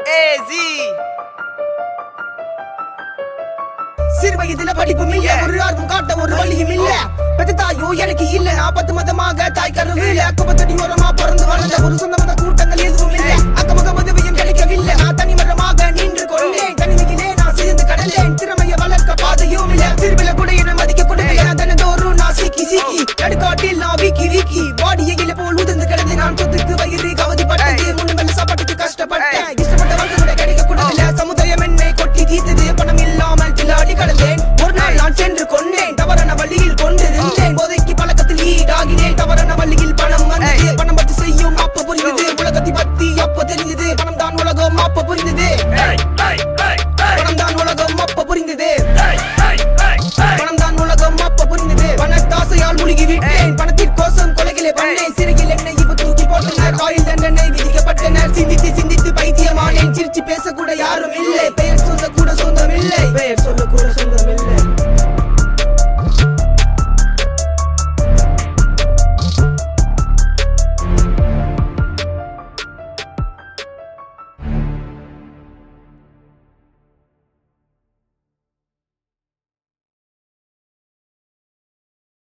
AZ சிறு வயதுல படிப்பும் இல்ல ஒரு ஆர்வம் காட்ட ஒரு வழியும் இல்ல பெத்த தாயும் எனக்கு இல்ல நான் பத்து மதமாக தாய் கருவில குப்பத்தடி ஓரம்